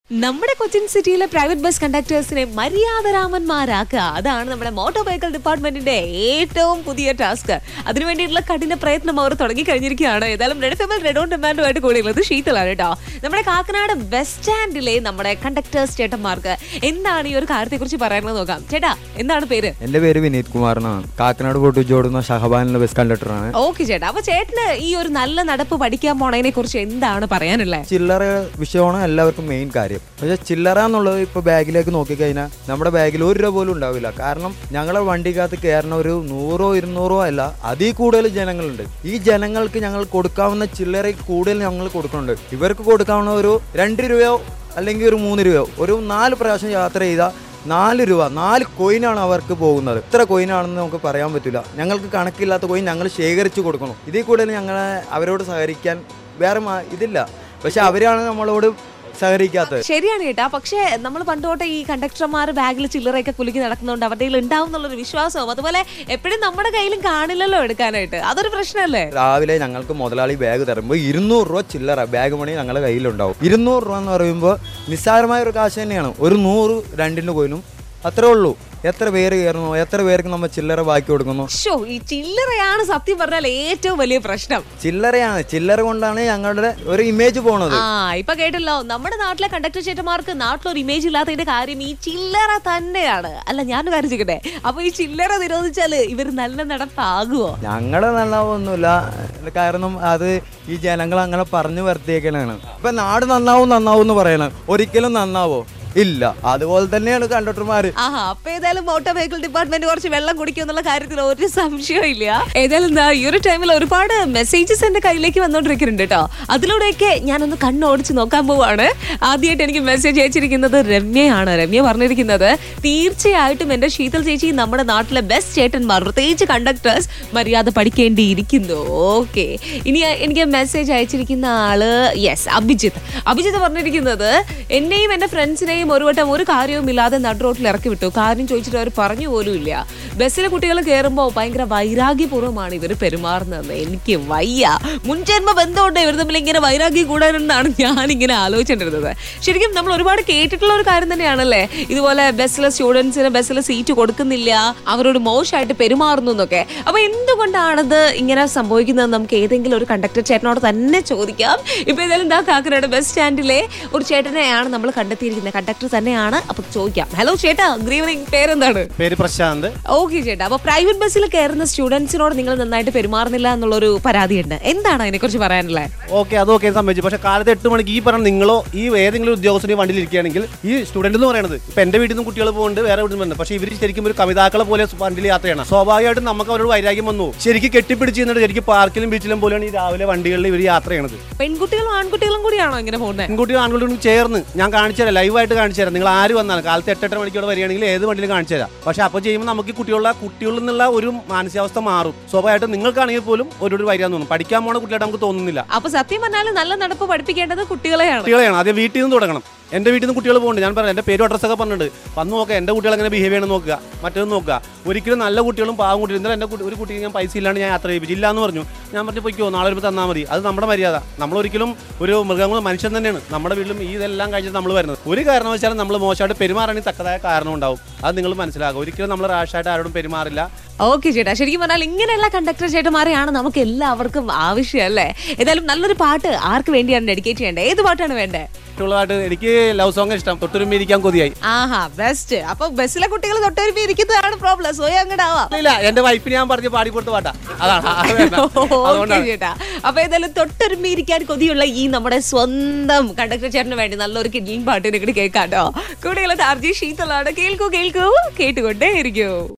നമ്മുടെ കൊച്ചിൻ സിറ്റിയിലെ private bus കണ്ടക്ടേഴ്സിനെ മര്യാദരാമന്മാരാക്കുക അതാണ് നമ്മുടെ മോട്ടോർ വെഹിക്കിൾ ഡിപ്പാർട്ട്മെന്റിന്റെ ഏറ്റവും പുതിയ ടാസ്ക് അതിനുവേണ്ടിയിട്ടുള്ള കഠിന പ്രയത്നം അവർ തുടങ്ങി കഴിഞ്ഞിരിക്കുകയാണ് ഏതായാലും റെഡ് ഫെമൽ റെഡ് ഓൺ ഡിമാൻഡുമായിട്ട് കൂടിയുള്ളത് ഷീതലാണ് കേട്ടോ നമ്മുടെ കാക്കനാട് ബസ് സ്റ്റാൻഡിലെ നമ്മുടെ കണ്ടക്ടേഴ്സ് ചേട്ടന്മാർക്ക് എന്താണ് ഈ ഒരു കാര്യത്തെക്കുറിച്ച് പറയാനുള്ളത് നോക്കാം ചേട്ടാ എന്താണ് പേര് എൻ്റെ പേര് വിനീത് കുമാർ എന്നാണ് കാക്കനാട് പൊട്ടുജോടുന്ന ഷഹബാനിലെ ബസ് കണ്ടക്ടറാണ് ഓക്കെ ചേട്ടാ അപ്പൊ ചേട്ടന് ഈ ഒരു നല്ല നടപ്പ് പഠിക്കാൻ പോണതിനെ കുറിച്ച് എന്താണ് പറയാനുള്ളത് ചില്ലറ വിഷയമാണ് എല്ലാവർക്കും മെയിൻ കാര്യം പക്ഷേ ചില്ലറ എന്നുള്ളത് ഇപ്പോൾ ബാഗിലേക്ക് നോക്കിക്കഴിഞ്ഞാൽ നമ്മുടെ ബാഗിൽ ഒരു രൂപ പോലും ഉണ്ടാവില്ല കാരണം ഞങ്ങളെ വണ്ടിക്കകത്ത് കയറുന്ന ഒരു നൂറോ ഇരുന്നൂറോ അല്ല അതിൽ കൂടുതൽ ജനങ്ങളുണ്ട് ഈ ജനങ്ങൾക്ക് ഞങ്ങൾ കൊടുക്കാവുന്ന ചില്ലറ കൂടുതൽ ഞങ്ങൾ കൊടുക്കുന്നുണ്ട് ഇവർക്ക് കൊടുക്കാവുന്ന ഒരു രണ്ട് രൂപയോ അല്ലെങ്കിൽ ഒരു മൂന്ന് രൂപയോ ഒരു നാല് പ്രാവശ്യം യാത്ര ചെയ്താൽ നാല് രൂപ നാല് കോയിനാണ് അവർക്ക് പോകുന്നത് എത്ര കോയിനാണെന്ന് നമുക്ക് പറയാൻ പറ്റില്ല ഞങ്ങൾക്ക് കണക്കില്ലാത്ത കോയിൻ ഞങ്ങൾ ശേഖരിച്ചു കൊടുക്കണം ഇതിൽ കൂടുതൽ ഞങ്ങളെ അവരോട് സഹകരിക്കാൻ വേറെ മാ- ഇതില്ല പക്ഷെ അവരാണ് നമ്മളോട് സഹകരിക്കാത്തത് ശരിയാണ് കേട്ടാ പക്ഷേ നമ്മൾ പണ്ട് തൊട്ടേ ഈ കണ്ടക്ടർമാർ ബാഗിൽ ചില്ലറയൊക്കെ കുലുക്കി നടക്കുന്നുണ്ട് അവരുടെ കയ്യിൽ ഉണ്ടാവും എന്നുള്ളൊരു വിശ്വാസവും അതുപോലെ എപ്പോഴും നമ്മുടെ കയ്യിലും കാണില്ലല്ലോ എടുക്കാനായിട്ട് അതൊരു പ്രശ്നമല്ലേ രാവിലെ ഞങ്ങൾക്ക് മുതലാളി ബാഗ് തരുമ്പോൾ ഇരുന്നൂറ് രൂപ ചില്ലറ ബാഗ് മണി ഞങ്ങളുടെ കയ്യിലുണ്ടാവും ഇരുന്നൂറ് രൂപ എന്ന് പറയുമ്പോൾ നിസ്സാരമായ ഒരു കാശ് തന്നെയാണ് ഒരു നൂറ് രണ്ടിൻ്റെ കോയിനും അത്രേ ഉള്ളൂ എത്ര പേര് കയറുന്നു എത്ര പേർക്ക് നമ്മൾ ചില്ലറ ബാക്കി കൊടുക്കുന്നു ഷോ ഈ ചില്ലറയാണ് സത്യം പറഞ്ഞാൽ ഏറ്റവും വലിയ പ്രശ്നം ചില്ലറയാണ് ചില്ലറ കൊണ്ടാണ് ഞങ്ങളുടെ ഒരു ഇമേജ് പോണത് ആ ഇപ്പൊ കേട്ടല്ലോ നമ്മുടെ നാട്ടിലെ കണ്ടക്ടർ ചേട്ടന്മാർക്ക് നാട്ടിലൊരു ഇമേജ് ഇല്ലാത്തതിന്റെ കാര്യം ഈ ചില്ലറ തന്നെയാണ് അല്ല ഞാൻ കാര്യം ചെയ്യട്ടെ അപ്പൊ ഈ ചില്ലറ നിരോധിച്ചാല് ഇവർ നല്ല നടപ്പാകുവോ ഞങ്ങളുടെ നന്നാവൊന്നുമില്ല കാരണം അത് ഈ ജനങ്ങൾ അങ്ങനെ പറഞ്ഞു വരുത്തിയേക്കണാണ് ഇപ്പൊ നാട് നന്നാവും നന്നാവും എന്ന് പറയണം ഒരിക്കലും നന്നാവോ ഇല്ല അതുപോലെ തന്നെയാണ് കണ്ടക്ടർമാര് ആഹാ അപ്പൊ ഏതായാലും മോട്ടോർ വെഹിക്കിൾ ഡിപ്പാർട്ട്മെന്റ് കുറച്ച് വെള്ളം കുടിക്കും എന്നുള്ള കാര്യത്തിൽ ഒരു സംശയവും ഇല്ല ഏതായാലും ദാ ഈ ഒരു ടൈമിൽ ഒരുപാട് മെസ്സേജസ് എന്റെ കയ്യിലേക്ക് വന്നോണ്ടിരിക്കുന്നുണ്ട് കേട്ടോ അതിലൂടെയൊക്കെ ഞാനൊന്ന് കണ്ണോടിച്ച് നോക്കാൻ പോവാണ് ആദ്യമായിട്ട് എനിക്ക് മെസ്സേജ് അയച്ചിരിക്കുന്നത് രമ്യയാണ് രമ്യ പറഞ്ഞിരിക്കുന്നത് തീർച്ചയായിട്ടും എന്റെ ശീതൾ ചേച്ചി നമ്മുടെ നാട്ടിലെ ബെസ്റ്റ് ചേട്ടന്മാർ പ്രത്യേകിച്ച് കണ്ടക്ടേഴ്സ് മര്യാദ പഠിക്കേണ്ടിയിരിക്കുന്നു ഓക്കെ ഇനി എനിക്ക് മെസ്സേജ് അയച്ചിരിക്കുന്ന ആള് യെസ് അഭിജിത്ത് അഭിജിത്ത് പറഞ്ഞിരിക്കുന്നത് എന്നെയും എന്റെ ഫ്രണ്ട്സിനെയും ഒരു വട്ടം ഒരു കാര്യവും ഇല്ലാതെ നട് റോട്ടിൽ ഇറക്കി വിട്ടു കാര്യം ചോദിച്ചിട്ട് അവർ പറഞ്ഞു പോലും ഇല്ല ബസ്സിലെ കുട്ടികൾ കയറുമ്പോൾ ഭയങ്കര വൈരാഗ്യപൂർവ്വമാണ് ഇവർ പെരുമാറുന്നത് എനിക്ക് വയ്യ മുൻജന്മ ബന്ധമുണ്ട് ഇവർ തമ്മിൽ ഇങ്ങനെ വൈരാഗ്യം കൂടാനെന്നാണ് ഞാൻ ഇങ്ങനെ ആലോചിച്ചിട്ടിരുന്നത് ശരിക്കും നമ്മൾ ഒരുപാട് കേട്ടിട്ടുള്ള ഒരു കാര്യം തന്നെയാണല്ലേ ഇതുപോലെ ബസ്സിലെ സ്റ്റുഡൻസിന് ബസ്സിലെ സീറ്റ് കൊടുക്കുന്നില്ല അവരോട് മോശമായിട്ട് പെരുമാറുന്നു എന്നൊക്കെ അപ്പൊ എന്തുകൊണ്ടാണത് ഇങ്ങനെ സംഭവിക്കുന്നത് നമുക്ക് ഏതെങ്കിലും ഒരു കണ്ടക്ടർ ചേട്ടനോട് തന്നെ ചോദിക്കാം ഇപ്പൊ ഏതായാലും എന്താ കാക്കനാട് ബസ് സ്റ്റാൻഡിലെ ഒരു ചേട്ടനെയാണ് നമ്മൾ കണ്ടെത്തിയിരിക്കുന്നത് കണ്ടക്ടർ തന്നെയാണ് അപ്പൊ ചോദിക്കാം ഹലോ ചേട്ടാ ഗുഡ് ഈവനിങ് പേരെന്താണ് പേര് പ്രശാന്ത് ഓക്കെ ചേട്ടാ അപ്പൊ പ്രൈവറ്റ് ബസ്സിൽ കയറുന്ന സ്റ്റുഡൻസിനോട് നിങ്ങൾ നന്നായിട്ട് പെരുമാറുന്നില്ല എന്നുള്ളൊരു പരാതിയുണ്ട് എന്താണ് അതിനെക്കുറിച്ച് പറയാനുള്ളത് ഓക്കെ അതൊക്കെ സംബന്ധിച്ചു പക്ഷെ കാലത്ത് എട്ട് മണിക്ക് ഈ പറഞ്ഞ നിങ്ങളോ ഈ ഏതെങ്കിലും ഉദ്യോഗസ്ഥന് ഈ വണ്ടിയിൽ ഇരിക്കുകയാണെങ്കിൽ ഈ സ്റ്റുഡന്റ് എന്ന് പറയുന്നത് ഇപ്പൊ എന്റെ വീട്ടിൽ നിന്നും കുട്ടികൾ പോകുന്നുണ്ട് വേറെ വീട്ടിൽ നിന്ന് പോകുന്നുണ്ട് പക്ഷേ ഇവർ ശരിക്കും ഒരു കവിതാക്കളെ പോലെ വണ്ടിയിൽ യാത്ര ചെയ്യണം സ്വാഭാവികമായിട്ടും നമുക്ക് അവരോട് വൈരാഗ്യം വന്നു ശരിക്കും കെട്ടിപ്പിടിച്ച് നിന്നിട്ട് ശരിക്കും പാർക്കിലും ബീച്ചിലും പോലെയാണ് ഈ രാവിലെ വണ്ടികളിൽ ഇവർ യാത്ര ചെയ്യണത് പെൺകുട്ടികളും ആൺകുട്ടികളും കൂടിയാണോ ഇങ്ങനെ പോകുന്നത് പെൺകുട്ടിയും ആൺകുട്ടികളും ചേർന്ന് ഞാൻ കാണിച്ചു തരാം ലൈവായിട്ട് കാണിച്ചു തരാം നിങ്ങൾ ആര് വന്നാലും കാലത്ത് എട്ടെട്ടര മണിക്കൂടെ വരികയാണെങ്കിൽ ഏത് വണ്ടിയിലും കാണിച്ചു തരാം പക്ഷെ അപ്പോൾ ചെയ്യുമ്പോൾ നമുക്ക് ഈ കുട്ടികളുടെ കുട്ടികളിൽ നിന്നുള്ള ഒരു മാനസികാവസ്ഥ മാറും സ്വാഭാവികമായിട്ടും നിങ്ങൾക്കാണെങ്കിൽ പോലും ഒരു ഒരു വൈരാന്ന് തോന്നും പഠിക്കാൻ പോണ കുട്ടിയായിട്ട് നമുക്ക് തോന്നുന്നില്ല അപ്പൊ സത്യം പറഞ്ഞാൽ നല്ല നടപ്പ് പഠിപ്പിക്കേണ്ടത് കുട്ടികളെയാണ് കുട്ടികളെയാണ് ആദ്യം വീട്ടിൽ നിന്ന് തുടങ്ങണം എൻ്റെ വീട്ടിൽ നിന്ന് കുട്ടികൾ പോകുന്നുണ്ട് ഞാൻ പറഞ്ഞു എൻ്റെ പേരും അഡ്രസ്സൊക്കെ പറഞ്ഞിട്ടുണ്ട് വന്ന് നോക്കുക എൻ്റെ കുട്ടികൾ എങ്ങനെ ബിഹേവ് ചെയ്യണം നോക്കുക മറ്റൊന്ന് നോക്കുക ഒരിക്കലും നല്ല കുട്ടികളും പാവം കുട്ടികളും ഇന്നലെ എൻ്റെ കുട്ടി- ഒരു കുട്ടിക്ക് ഞാൻ പൈസ ഇല്ലാണ്ട് ഞാൻ യാത്ര ചെയ്യിപ്പിച്ചു ഇല്ല എന്ന് പറഞ്ഞു ഞാൻ പറഞ്ഞു പൊയ്ക്കോ നാളെ വരുമ്പോൾ തന്നാൽ മതി അത് നമ്മുടെ മര്യാദ നമ്മളൊരിക്കലും ഒരു മൃഗങ്ങളും മനുഷ്യൻ തന്നെയാണ് നമ്മുടെ വീട്ടിലും ഈ ഇതെല്ലാം കഴിച്ചിട്ട് നമ്മൾ വരുന്നത് ഒരു കാരണവശാലും നമ്മൾ മോശമായിട്ട് പെരുമാറാണെങ്കിൽ തക്കതായ കാരണം ഉണ്ടാവും അത് നിങ്ങൾ മനസ്സിലാക്കുക ഒരിക്കലും നമ്മൾ റാഷായിട്ട് ആരോടും പെരുമാറില്ല ഓക്കെ ചേട്ടാ ശരിക്കും പറഞ്ഞാൽ ഇങ്ങനെയുള്ള കണ്ടക്ടർ ചേട്ടന്മാരെയാണ് നമുക്ക് എല്ലാവർക്കും ആവശ്യം അല്ലേ ഏതായാലും നല്ലൊരു പാട്ട് ആർക്ക് വേണ്ടിയാണ് ഡെഡിക്കേറ്റ് ചെയ്യേണ്ടത് ഏത് പാട്ടാണ് വേണ്ടത് കുട്ടികളായിട്ട് എനിക്ക് ലവ് സോങ് ഇഷ്ടം തൊട്ടുരുമ്പി ഇരിക്കാൻ കൊതിയായി ആഹാ ബെസ്റ്റ് അപ്പൊ ബസ്സിലെ കുട്ടികൾ തൊട്ടൊരുപ്പി ഇരിക്കുന്നതാണ് പ്രോബ്ലം സ്വയം അങ്ങടാവാം ഇല്ല എൻ്റെ വൈഫിന് ഞാൻ പറഞ്ഞ് പാടി കൊടുത്ത പാട്ടാ അതാണ് അത് വേണ്ട. ഓക്കെ അതുകൊണ്ടാണ് ചേട്ടാ അപ്പൊ ഏതായാലും തൊട്ടൊരുമിയിരിക്കാൻ കൊതിയുള്ള ഈ നമ്മുടെ സ്വന്തം കണ്ടക്ടർ ചേട്ടന് വേണ്ടി നല്ലൊരു കിഡ്ലിൻ പാട്ടിനെ കൂടി കേൾക്കാട്ടോ കൂടെയുള്ള ആർജി ശീതളാണ് കേൾക്കൂ കേൾക്കൂ കേട്ടുകൊണ്ടേ ഇരിക്കൂ